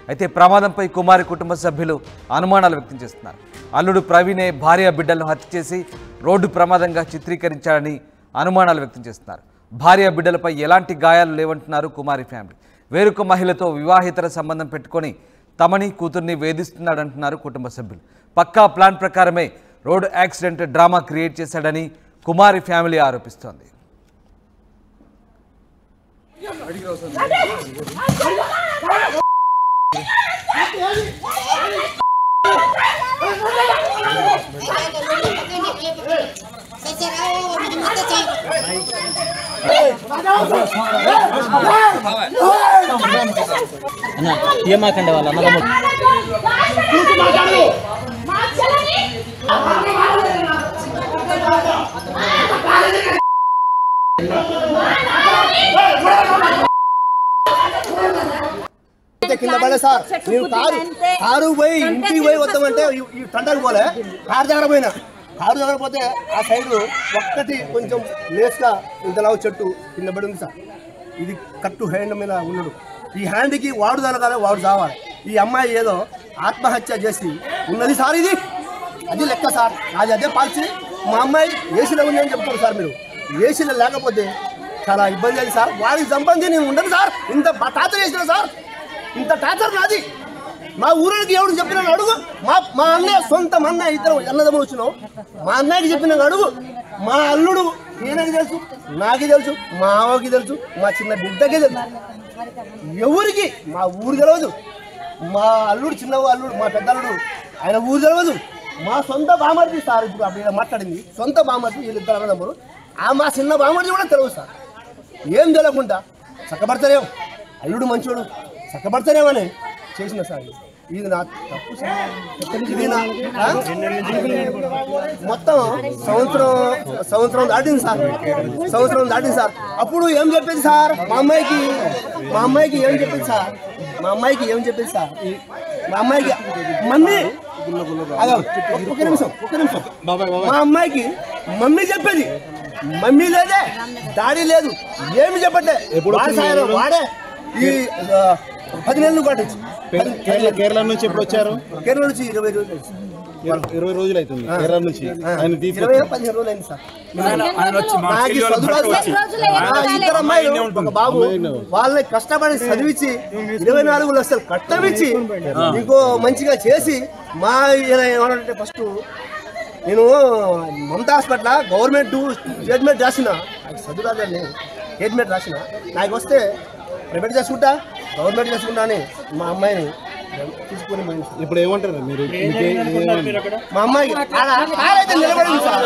అయితే ప్రమాదంపై కుమారి కుటుంబ సభ్యులు అనుమానాలు వ్యక్తం చేస్తున్నారు అల్లుడు ప్రవీణే భార్య బిడ్డలను హత్య చేసి రోడ్డు ప్రమాదంగా చిత్రీకరించాడని అనుమానాలు వ్యక్తం చేస్తున్నారు భార్య బిడ్డలపై ఎలాంటి గాయాలు లేవంటున్నారు కుమారి ఫ్యామిలీ వేరొక మహిళతో వివాహేతర సంబంధం పెట్టుకొని తమని కూతుర్ని వేధిస్తున్నాడంటున్నారు కుటుంబ సభ్యులు పక్కా ప్లాన్ ప్రకారమే రోడ్ యాక్సిడెంట్ డ్రామా క్రియేట్ చేశాడని కుమారి ఫ్యామిలీ ఆరోపిస్తోంది అన్న ఏమాకండి వాళ్ళ అన్నదమ్ముడు అయితే కింద పడే సార్ నేను కారు కారు పోయి ఇంటికి పోయి వద్దామంటే ఈ- ఈ తండకు పోలే కారు దగ్గర పోయినా కారు దగ్గర పోతే ఆ సైడ్ ఒక్కటి కొంచెం లేస్గా ఇంతలావు చెట్టు కింద పడి ఉంది సార్ ఇది కట్టు హ్యాండ్ మీద ఉన్నాడు ఈ హ్యాండ్కి వాడు తలగాలి వాడు చావాలి ఈ అమ్మాయి ఏదో ఆత్మహత్య చేసి ఉన్నది సార్ ఇది అది లెక్క సార్ అది అదే పాల్చి మా అమ్మాయి ఏసీలో ఉంది అని చెప్తారు సార్ మీరు ఏసీలో లేకపోతే చాలా ఇబ్బంది అయింది సార్ వాడికి సంబంధించి నేను ఉండను సార్ ఇంత టార్చర్ చేసిన సార్ ఇంత టార్చర్ నాది మా ఊరికి ఎవడు చెప్పిన అడుగు మా మా అన్నయ్య సొంత మా అన్నయ్య ఇద్దరు అన్నదమ్ములు వచ్చినాం మా అన్నయ్యకి చెప్పిన అడుగు మా అల్లుడు ఈయనకి తెలుసు నాకు తెలుసు మా ఆవకి తెలుసు మా చిన్న బిడ్డకి తెలుసు ఎవరికి మా ఊరు తెలియదు మా అల్లుడు చిన్న అల్లుడు మా పెద్ద అల్లుడు ఆయన ఊరు తెలియదు మా సొంత బామర్ది సార్ ఇప్పుడు అప్పుడు ఈడ మాట్లాడింది సొంత బామర్ది వీళ్ళిద్దరు అన్నదమ్ములు ఆ మా చిన్న బామర్ది కూడా తెలియదు సార్ ఏం తెలియకుండా చక్కబడతారేమో అల్లుడు మంచోడు చక్కబడతారేమని చేసిన సార్ ఇది. ఇది నా తప్పు సార్ ఇది నా ఆ? మొత్తం సంవత్సరం సంవత్సరం దాటింది సార్ సంవత్సరం దాటింది సార్ అప్పుడు ఏం చెప్పింది సార్ మా అమ్మాయికి మా అమ్మాయికి ఏం చెప్పింది సార్ మా అమ్మాయికి ఏం చెప్పింది సార్ మా అమ్మాయికి మమ్మీ అదో, ఒక్క నిమిషం ఒక్క నిమిషం మా అమ్మాయికి మమ్మీ చెప్పేది మమ్మీ లేదే డాడీ లేదు ఏమి చెప్పట్లే వాడి సాయం వాడే ఈ ఆ, పది నెలలు పట్టించి కేరళ కేరళ నుంచి ఎప్పుడు వచ్చారు కేరళ నుంచి ఇరవై రోజులు అయింది. ఇరవై- ఇరవై రోజులు అవుతుంది కేరళ నుంచి ఆయన తీసుకు ఇరవై పదిహేను రోజులు అయింది సార్ నాకు ఈ చదువు రాదు సార్. నా ఇద్దరు అమ్మాయిలు ఒక బాబు వాళ్ళని కష్టపడి చదివించి ఇరవై నాలుగు లక్షలు కట్టమిచ్చి ఇంకో మంచిగా చేసి మా ఈయన ఏమన్నాడంటే ఫస్ట్ నేను మమతా హాస్పిటల్ గవర్నమెంట్ స్టేట్మెంట్ రాసిన నాకు చదువు రాదని స్టేట్మెంట్ రాసిన నాకు వస్తే ప్రైవేట్ చేసుకుంటా గవర్నమెంట్ చేసుకుంటా అని మా అమ్మాయిని తీసుకుని పోయింది సార్. ఇప్పుడు ఏమంటారు మీరు మీకే- ఏమన్నారు? మా అమ్మాయికి ఆడ- ఆడైతే నిలబడింది సార్.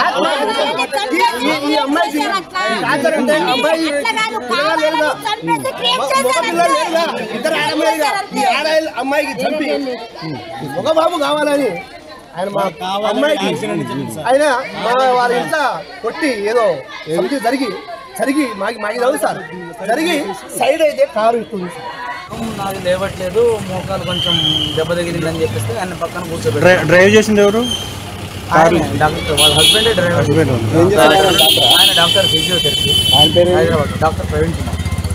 ఈ- ఈ- ఈ అమ్మాయికి టార్చర్ అంటే అమ్మాయి పిల్లలు లేరుగా. మగ పిల్లలు లేరుగా. ఇద్దరు ఆడమ్మాయిగా ఈ ఆడ అమ్మాయికి చంపి ఒక బాబు కావాలని ఆయన మా అమ్మాయికి ఆయన మా వారి ఇంట్లో కొట్టి ఏదో సంథింగ్ జరిగి జరిగి మాకి మాకి రావు సార్ జరిగి సైడ్ అయితే కారు ఇస్తుంది సార్ నాకు లేవట్లేదు మోకాలు కొంచెం దెబ్బ తగిలిందని చెప్పేస్తే ఆయన పక్కన కూర్చోబెట్టారు డ్రైవ్ చేసింది ఎవరు ఆయన డాక్టర్ వాళ్ళ హస్బెండే డ్రైవర్ ఆయన డాక్టర్ ఫిజియోథెరపీ ఆయన పేరు హైదరాబాద్ డాక్టర్ ప్రవీణ్ కుమార్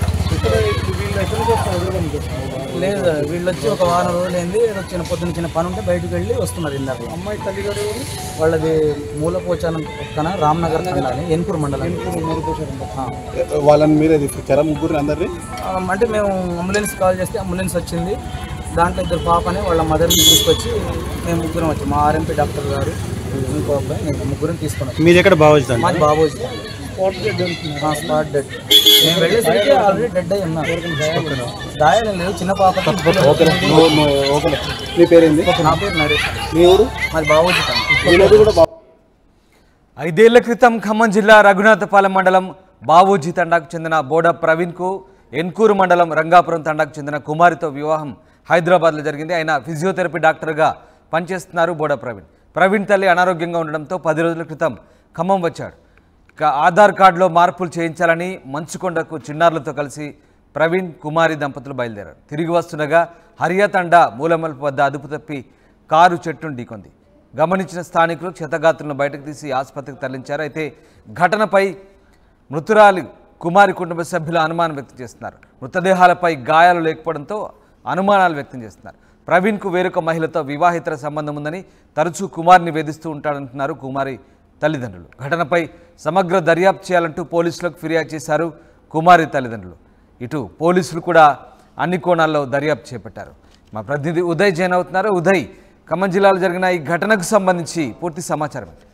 లేదు వీళ్ళు వచ్చి ఒక వారం రోజులైంది ఏదో చిన్న పొద్దున చిన్న పని ఉంటే బయటకు వెళ్ళి వస్తున్నారు ఇందాక అమ్మాయి తల్లి గారు వాళ్ళది మూలపోచానం పక్కన రామ్నగర్ తండాలి ఎన్పూర్ మండలం ఆ. వాళ్ళని మీరే తీసుకొచ్చారా ముగ్గురు అందరినీ ఆ, అంటే మేము అంబులెన్స్ కాల్ చేస్తే అంబులెన్స్ వచ్చింది దాంట్లో ఇద్దరు పాపని వాళ్ళ మదర్ని తీసుకొచ్చి మేము ముగ్గురం వచ్చాం మా ఆర్ఎంపీ డాక్టర్ గారు ఇంకో అబ్బాయి మేము ముగ్గురం తీసుకుని వచ్చాం మీది ఎక్కడ బాగా మాది బాబోజీ స్పాట్ డెడ్ మేము వెళ్ళేసరికి ఆల్రెడీ డెడ్ అయి ఉన్నారు గాయాలు లేదు చిన్న పాప ఓకే మీ పేరేంది నా పేరు నరేష్ మీ ఊరు మాది బాబోజీ మీది కూడా బా- ఐదేళ్ల క్రితం ఖమ్మం జిల్లా రఘునాథపాలెం మండలం బావూజీ తండాకు చెందిన బోడ ప్రవీణ్కు ఎన్కూరు మండలం రంగాపురం తండాకు చెందిన కుమారితో వివాహం హైదరాబాద్లో జరిగింది ఆయన ఫిజియోథెరపీ డాక్టర్గా పనిచేస్తున్నారు బోడ ప్రవీణ్ ప్రవీణ్ తల్లి అనారోగ్యంగా ఉండడంతో పది రోజుల క్రితం ఖమ్మం వచ్చాడు ఇక ఆధార్ కార్డులో మార్పులు చేయించాలని మంచుకొండకు చిన్నారులతో కలిసి ప్రవీణ్ కుమారి దంపతులు బయలుదేరారు తిరిగి వస్తుండగా హరియాతండ మూలమల్పు వద్ద అదుపు తప్పి కారు చెట్టును ఢీకొంది గమనించిన స్థానికులు క్షతగాత్రులను బయటకు తీసి ఆసుపత్రికి తరలించారు అయితే ఘటనపై మృతురాలి కుమారి కుటుంబ సభ్యులు అనుమానం వ్యక్తం చేస్తున్నారు మృతదేహాలపై గాయాలు లేకపోవడంతో అనుమానాలు వ్యక్తం చేస్తున్నారు ప్రవీణ్కు వేరొక మహిళతో వివాహితర సంబంధం ఉందని తరచూ కుమార్ని వేధిస్తూ ఉంటాడంటున్నారు కుమారి తల్లిదండ్రులు ఘటనపై సమగ్ర దర్యాప్తు చేయాలంటూ పోలీసులకు ఫిర్యాదు చేశారు కుమారి తల్లిదండ్రులు ఇటు పోలీసులు కూడా అన్ని కోణాల్లో దర్యాప్తు చేపట్టారు మా ప్రతినిధి ఉదయ్ జైన్ అవుతున్నారు ఉదయ్ ఖమ్మం జిల్లాలో జరిగిన ఈ ఘటనకు సంబంధించి పూర్తి సమాచారం ఏంటి?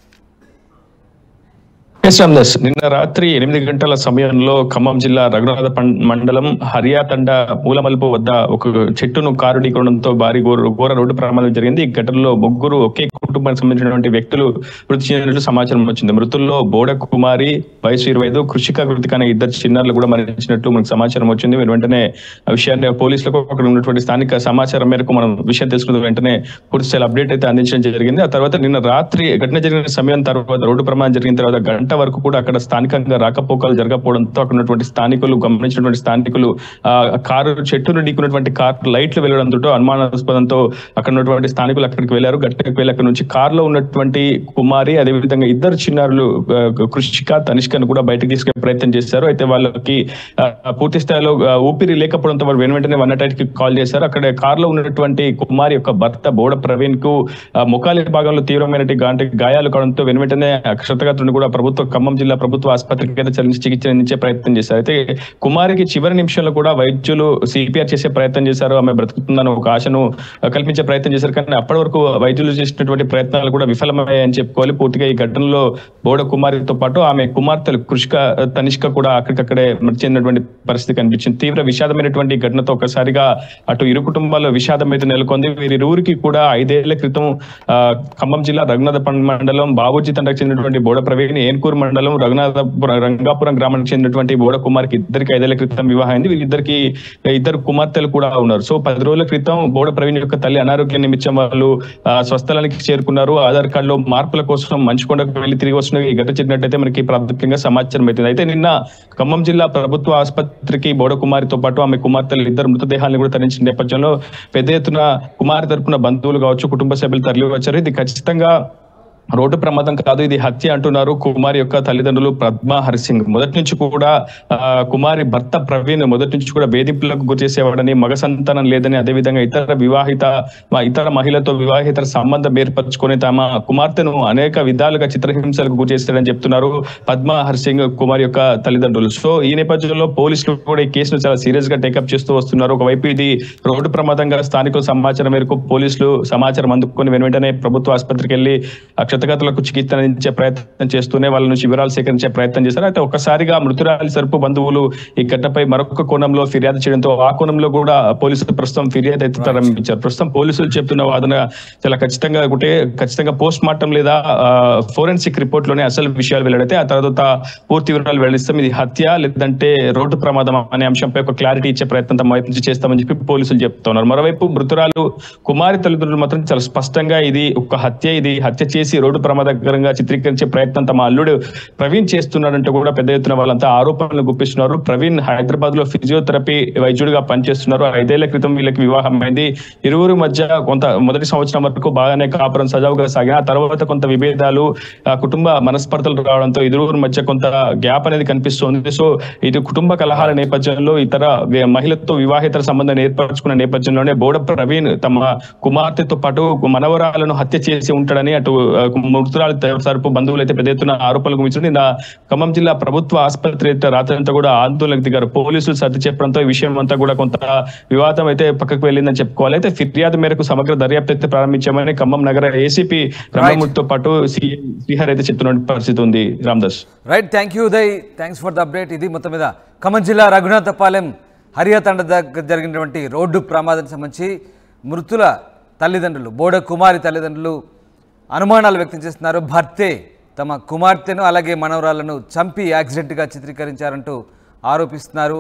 ఎస్ రామ్దాస్ నిన్న రాత్రి ఎనిమిది గంటల సమయంలో ఖమ్మం జిల్లా రఘునాథ పం- మండలం హరియాతండ మూలమలుపు వద్ద ఒక చెట్టును కారు ఢీకొనడంతో భారీ ఘోర ఘోర రోడ్డు ప్రమాదం జరిగింది ఈ ఘటనలో ముగ్గురు ఒకే కుటుంబానికి సంబంధించినటువంటి వ్యక్తులు మృతి చెందినట్లు సమాచారం వచ్చింది మృతుల్లో బోడ కుమారి వయసు ఇరవై ఐదు కృషిక కృతిక అనే ఇద్దరు చిన్నారులు కూడా మరణించినట్లు మనకు సమాచారం వచ్చింది మీరు వెంటనే ఆ విషయాన్ని పోలీసులకు అక్కడ ఉన్నటువంటి స్థానిక సమాచారం మేరకు మనం విషయం తెలుసుకున్న వెంటనే పూర్తి స్థాయి అప్డేట్ అయితే అందించడం జరిగింది ఆ తర్వాత నిన్న రాత్రి ఘటన జరిగిన సమయం తర్వాత రోడ్డు ప్రమాదం జరిగిన తర్వాత గంట వరకు కూడా అక్కడ స్థానికంగా రాకపోకలు జరగకపోవడంతో అక్కడ ఉన్నటువంటి స్థానికులు గమనించినటువంటి స్థానికులు ఆ కారు చెట్టును ఢీకున్నటువంటి కార్ లైట్లు వెళ్లడంతో అనుమానాస్పదంతో అక్కడ ఉన్నటువంటి స్థానికులు అక్కడికి వెళ్లారు గట్టకి వెళ్ళి అక్కడ నుంచి కారులో ఉన్నటువంటి కుమారి అదేవిధంగా ఇద్దరు చిన్నారులు ఆ, కృషిక తనిష్కను కూడా బయటకు తీసుకునే ప్రయత్నం చేశారు అయితే వాళ్ళకి ఆ, పూర్తి స్థాయిలో ఆ, ఊపిరి లేకపోవడంతో వారు వెను వెంటనే వన్ కి కాల్ చేశారు అక్కడ కారులో ఉన్నటువంటి కుమారి యొక్క భర్త బోడ ప్రవీణ్ కు ఆ, ముఖాలి భాగంలో తీవ్రమైన గాయాలు కావడంతో వెను వెంటనే క్షతగాత్రుని కూడా ప్రభుత్వ ఖమ్మం జిల్లా ప్రభుత్వ ఆసుపత్రికి అయితే చలించి చికిత్స అందించే ప్రయత్నం చేశారు అయితే కుమారికి చివరి నిమిషంలో కూడా వైద్యులు సిపిఆర్ చేసే ప్రయత్నం చేశారు ఆమె బ్రతుకుతుందని ఒక ఆశను ఆ, కల్పించే ప్రయత్నం చేశారు కానీ అప్పటి వరకు వైద్యులు చేసినటువంటి ప్రయత్నాలు కూడా విఫలమయ్యాయని చెప్పుకోవాలి పూర్తిగా ఈ ఘటనలో బోడ కుమారితో పాటు ఆమె కుమార్తెలు కృషిక తనిష్క కూడా అక్కడికక్కడే మృతి చెందినటువంటి పరిస్థితి కనిపించింది తీవ్ర విషాదమైనటువంటి ఈ ఘటనతో ఒకసారిగా అటు ఇరు కుటుంబాల్లో విషాదం అయితే నెలకొంది వీరిరువురికి కూడా ఐదేళ్ల క్రితం ఆ, ఖమ్మం జిల్లా రఘునాథపట్నం మండలం బాబుజీ తండకు చెందినటువంటి బోడ ప్రవీణ్ ఏన్కూరు మండలం రఘునాథపురం రంగాపురం గ్రామానికి చెందినటువంటి బోడ కుమార్కి ఇద్దరికి ఐదేళ్ల క్రితం వివాహం అయింది వీళ్ళిద్దరికి ఇద్దరు కుమార్తెలు కూడా ఉన్నారు సో పది రోజుల క్రితం బోడ ప్రవీణ్ యొక్క తల్లి అనారోగ్య నిమిత్తం వాళ్ళు ఆ, స్వస్థలానికి చేరుకున్నారు ఆధార్ కార్డులో మార్పుల కోసం మంచుకొండకు వెళ్లి తిరిగి వస్తున్న ఈ ఘటన జరిగినట్టయితే మనకి ప్రాథమికంగా సమాచారం అవుతుంది అయితే నిన్న ఖమ్మం జిల్లా ప్రభుత్వ ఆసుపత్రికి బోడ కుమారితో పాటు ఆమె కుమార్తెలు ఇద్దరు మృతదేహాలను కూడా తరలించిన నేపథ్యంలో పెద్ద ఎత్తున కుమారి తరపున బంధువులు కావచ్చు కుటుంబ సభ్యులు తరలి వచ్చారు ఇది ఖచ్చితంగా రోడ్డు ప్రమాదం కాదు ఇది హత్య అంటున్నారు కుమారి యొక్క తల్లిదండ్రులు పద్మ హరిసింగ్ మొదటి నుంచి కూడా ఆ, కుమారి భర్త ప్రవీణ్ మొదటి నుంచి కూడా వేధింపులకు గురి చేసేవాడని మగ సంతానం లేదని అదేవిధంగా ఇతర వివాహిత మా ఇతర మహిళతో వివాహిత సంబంధం ఏర్పరచుకొని తమ కుమార్తెను అనేక విధాలుగా చిత్రహింసలకు గురి చేస్తాడని చెప్తున్నారు పద్మ హర్సింగ్ కుమార్ యొక్క తల్లిదండ్రులు సో ఈ నేపథ్యంలో పోలీసులు కూడా ఈ కేసును చాలా సీరియస్ గా టేకప్ చేస్తూ వస్తున్నారు ఒకవైపు ఇది రోడ్డు ప్రమాదంగా స్థానికుల సమాచారం మేరకు పోలీసులు సమాచారం అందుకొని వెను వెంటనే ప్రభుత్వ ఆసుపత్రికి వెళ్లి ఆ క్షతగాతులకు చికిత్స అందించే ప్రయత్నం చేస్తూనే వాళ్ళ నుంచి వివరాలు సేకరించే ప్రయత్నం చేశారు అయితే ఒక్కసారిగా మృతురాలి సరుపు బంధువులు ఈ ఘటనపై మరొక కోణంలో ఫిర్యాదు చేయడంతో ఆ కోణంలో కూడా పోలీసులు ప్రస్తుతం ఫిర్యాదు అయితే ప్రారంభించారు ప్రస్తుతం పోలీసులు చెప్తున్న వాదన చాలా ఖచ్చితంగా ఒకటే ఖచ్చితంగా పోస్ట్ మార్టం లేదా ఫోరెన్సిక్ రిపోర్ట్ లోనే అసలు విషయాలు వెల్లడైతే ఆ తర్వాత పూర్తి వివరాలు వెల్లడిస్తాం ఇది హత్య లేదంటే రోడ్డు ప్రమాదం అనే అంశంపై ఒక క్లారిటీ ఇచ్చే ప్రయత్నం తమ వైపు నుంచి చేస్తామని చెప్పి పోలీసులు చెప్తున్నారు మరోవైపు మృతురాలు కుమారి తల్లిదండ్రులు మాత్రం చాలా స్పష్టంగా ఇది ఒక హత్య ఇది హత్య చేసి రోడ్డు ప్రమాదకరంగా చిత్రీకరించే ప్రయత్నం తమ అల్లుడు ప్రవీణ్ చేస్తున్నాడంటే కూడా పెద్ద ఎత్తున వాళ్ళంతా ఆరోపణలు గుప్పిస్తున్నారు ప్రవీణ్ హైదరాబాద్ లో ఫిజియోథెరపీ వైద్యుడిగా పనిచేస్తున్నారు ఐదేళ్ల క్రితం వీళ్ళకి వివాహం అయింది ఇరువురు మధ్య కొంత మొదటి సంవత్సరం వరకు బాగానే కాపురం సజావుగా సాగిన ఆ తర్వాత కొంత విభేదాలు ఆ కుటుంబ మనస్పర్ధలు రావడంతో ఇరువురు మధ్య కొంత గ్యాప్ అనేది కనిపిస్తోంది సో ఇది కుటుంబ కలహాల నేపథ్యంలో ఇతర వే- మహిళతో వివాహేతర సంబంధాన్ని ఏర్పరచుకున్న నేపథ్యంలోనే బోడ ప్రవీణ్ తమ కుమార్తెతో పాటు మనవరాలను హత్య చేసి ఉంటాడని అటు ఆ, మృతురాలి తరపు బంధువులు అయితే పెద్ద ఎత్తున ఆరోపణలు గురించింది నా ఖమ్మం జిల్లా ప్రభుత్వ ఆసుపత్రి అయితే రాత్రంతా కూడా ఆందోళనకు దిగారు పోలీసులు సర్ది చెప్పడంతో ఈ విషయం అంతా కూడా కొంత వివాదం అయితే పక్కకు వెళ్ళిందని చెప్పుకోవాలి అయితే ఫిర్యాదు మేరకు సమగ్ర దర్యాప్తు అయితే ప్రారంభించామని ఖమ్మం నగర ఏసీపీ రమణమూర్తితో పాటు సీఎం శ్రీహర్ అయితే చెప్తున్న పరిస్థితి ఉంది Ramadas right thank you Uday thanks for the update ఇది మొత్తం మీద ఖమ్మం జిల్లా రఘునాథపాలెం హరియాతండ దగ్గర జరిగినటువంటి రోడ్డు ప్రమాదానికి సంబంధించి మృతుల తల్లిదండ్రులు బోడ కుమారి తల్లిదండ్రులు అనుమానాలు వ్యక్తం చేస్తున్నారు భర్తే తమ కుమార్తెను అలాగే మనవరాలను చంపి యాక్సిడెంట్గా చిత్రీకరించారంటూ ఆరోపిస్తున్నారు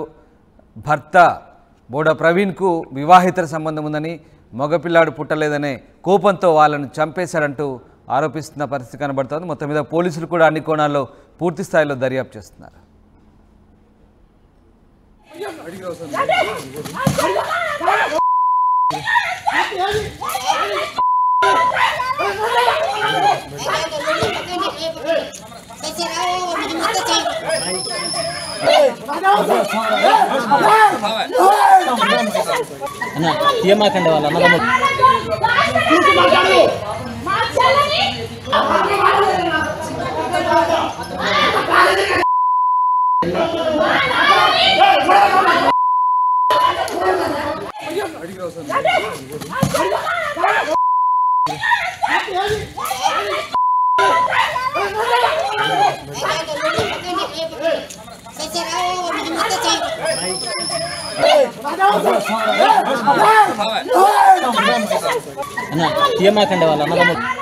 భర్త బోడ ప్రవీణ్కు వివాహితర సంబంధం ఉందని మగపిల్లాడు పుట్టలేదనే కోపంతో వాళ్ళను చంపేశారంటూ ఆరోపిస్తున్న పరిస్థితి కనబడుతోంది మొత్తం మీద పోలీసులు కూడా అన్ని కోణాల్లో పూర్తి స్థాయిలో దర్యాప్తు చేస్తున్నారు అన్న తీయమాకండి వాళ్ళ అన్నదమ్ములు అన్న తీయమాకండి వాళ్ళ అన్నదమ్ములు